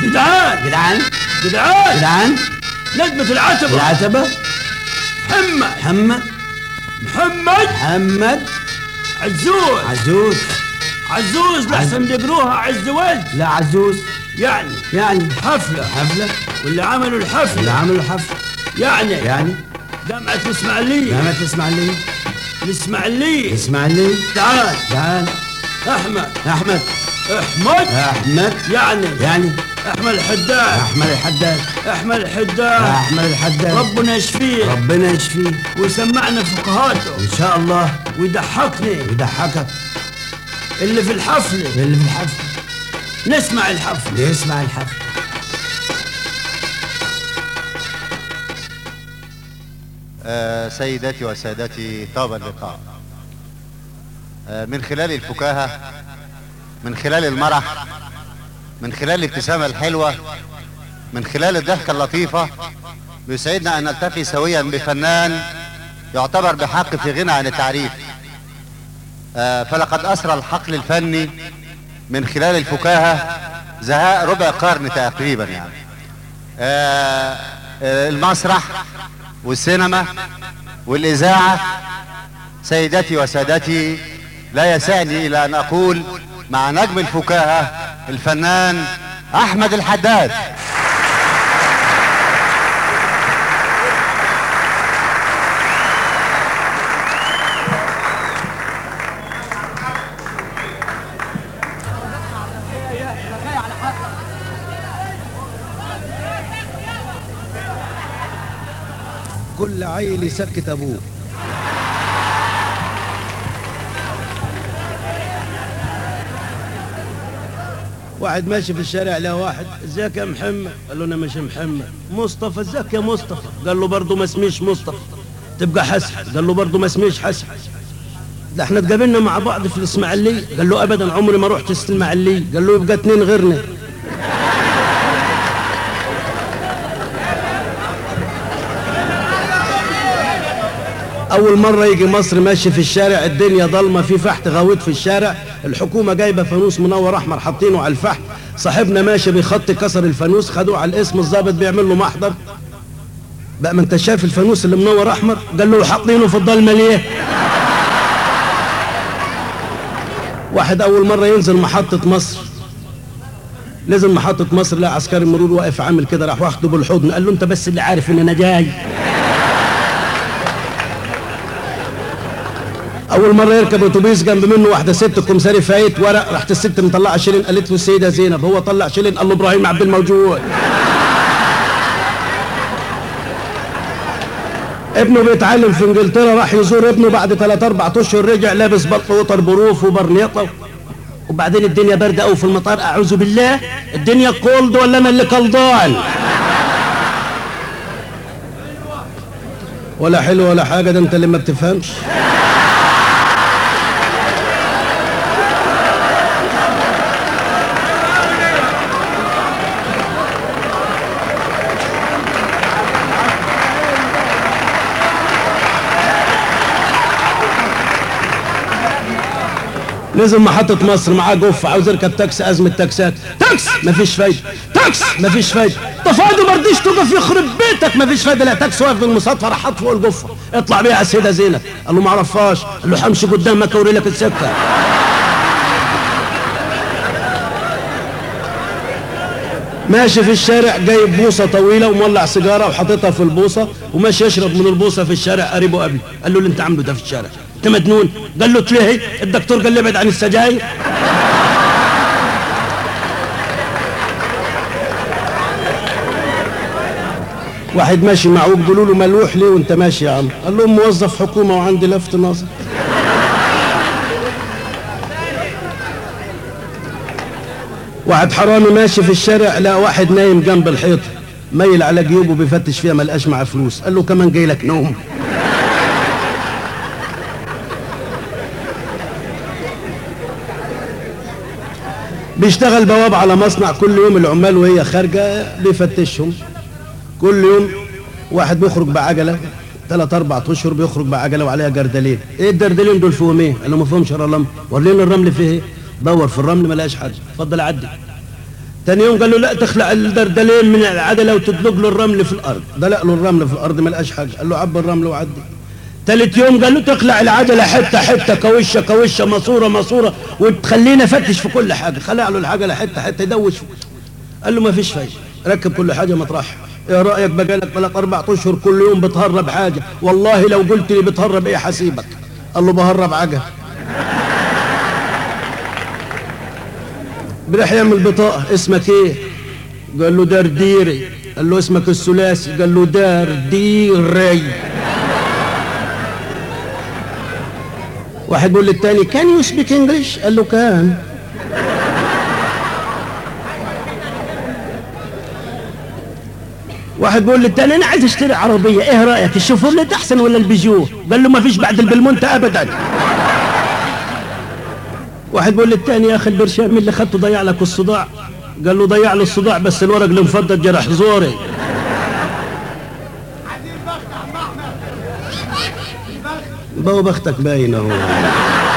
جدعان جدعان جدعان جدعان ندبة العتبة العتبة محمد محمد محمد محمد عزوز عزوز عزوز لحسن بيقروها عز ولد لا عزوز يعني يعني حفلة حفلة واللي عملوا اللي الحفلة عملوا حفلة يعني يعني جامعة الإسماعيلية جامعة الإسماعيلية الإسماعيلية الإسماعيلية تعال تعال أحمد أحمد أحمد أحمد يعني يعني أحمد الحداد أحمد الحداد أحمد الحداد أحمد الحداد ربنا يشفيه ربنا يشفيه ويسمعنا فقهاته إن شاء الله ويضحكني ويضحكك اللي في الحفلة اللي في الحفل نسمع الحفلة يسمع الحفل آه، سيداتي وسادتي طاب اللقاء آه، من خلال الفكاهة من خلال المرح من خلال الابتسامة الحلوة من خلال الضحكة اللطيفة بيسعدنا أن نلتقي سويا بفنان يعتبر بحق في غنى عن التعريف آه، فلقد أسرى الحقل الفني من خلال الفكاهة زهاء ربع قرن تقريبا يعني آه، آه، المسرح والسينما والإذاعة سيداتي وسادتي لا يسعني إلى أن أقول مع نجم الفكاهة الفنان أحمد الحداد كل عيل يسكت ابوه واحد ماشي في الشارع لقى واحد ازيك يا محمد قال له انا مش محمد مصطفى ازيك يا مصطفى قال له برضه ما اسميش مصطفى تبقى حسن قال له برضه ما اسميش حسن ده احنا اتقابلنا مع بعض في الاسماعيليه قال له ابدا عمري ما رحت الاسماعيليه قال له يبقى اتنين غيرنا اول مره يجي مصر ماشي في الشارع الدنيا ضلمه في فحت غويط في الشارع الحكومه جايبه فانوس منور احمر حاطينه على الفحت صاحبنا ماشي بيخط كسر الفانوس خدوه على الاسم الضابط بيعمل له محضر بقى ما انت شايف الفانوس اللي منور احمر قال له حاطينه في الضلمه ليه واحد اول مره ينزل محطه مصر نزل محطه مصر لقى عسكري مرور واقف عامل كده راح واخده بالحضن قال له انت بس اللي عارف ان انا جاي اول مره يركب اتوبيس جنب منه واحده ست كمساري فايت ورق راحت الست مطلعه شيلين قالت له السيده زينب هو طلع شيلين قال له ابراهيم عبد الموجود ابنه بيتعلم في انجلترا راح يزور ابنه بعد ثلاث اربع اشهر رجع لابس بط وطر بروف وبرنيطه وبعدين الدنيا بارده قوي في المطار اعوذ بالله الدنيا كولد ولا انا اللي كلضان ولا حلو ولا حاجه ده انت اللي ما بتفهمش نزل محطة مصر معاه جوف عاوز يركب تاكسي أزمة تاكسات تاكس مفيش فايدة تاكس مفيش فايدة تفاضي مرضيش تقف يخرب بيتك مفيش فايدة لا تاكسي واقف بالمصادفة راح حط فوق الجفة اطلع بيها على السيدة زينب قال له معرفهاش قال له همشي قدامك اوري لك السكة ماشي في الشارع جايب بوصة طويلة ومولع سيجارة وحاططها في البوصة وماشي يشرب من البوصة في الشارع قريبه قبل قال له اللي انت عامله ده في الشارع انت مجنون قال له تلهي الدكتور قال لي ابعد عن السجاير واحد ماشي معه بيقولوا له ملوح ليه وانت ماشي يا عم قال لهم موظف حكومة وعندي لفت نظر واحد حرامي ماشي في الشارع لقى واحد نايم جنب الحيط ميل على جيوبه بيفتش فيها ما لقاش معاه فلوس قال له كمان جاي لك نوم بيشتغل بواب على مصنع كل يوم العمال وهي خارجه بيفتشهم كل يوم واحد بيخرج بعجله ثلاث اربع اشهر بيخرج بعجله وعليها جردلين ايه الجردلين دول فيهم ايه؟ قال له ما فيهمش رمل ورينا الرمل فيه ايه؟ دور في الرمل ما لقاش حاجه اتفضل عدي تاني يوم قال له لا تخلع الدردلين من العدله وتدلق له الرمل في الارض دلق له الرمل في الارض ما لقاش حاجه قال له عب الرمل وعدي تالت يوم قال له تخلع العجله حته حته كوشه كوشه ماسوره ماسوره وتخلينا فتش في كل حاجه خلع له العجله حته حته يدوش قال له ما فيش فايده ركب كل حاجه مطرحها ايه رايك بقالك بقالك اربع اشهر كل يوم بتهرب حاجه والله لو قلت لي بتهرب ايه حسيبك قال له بهرب عجل براح يعمل بطاقه اسمك ايه قال له درديري قال له اسمك الثلاثي قال له درديري واحد بيقول للتاني كان يو سبيك انجلش قال له كان واحد بيقول للتاني انا عايز اشتري عربيه ايه رايك الشيفروليت احسن ولا البيجو قال له ما فيش بعد البلمونت ابدا واحد بيقول للتاني يا اخي البرشام مين اللي خدته ضيع لك الصداع قال له ضيع له الصداع بس الورق اللي مفضل جرح زوري بقى بختك باين اهو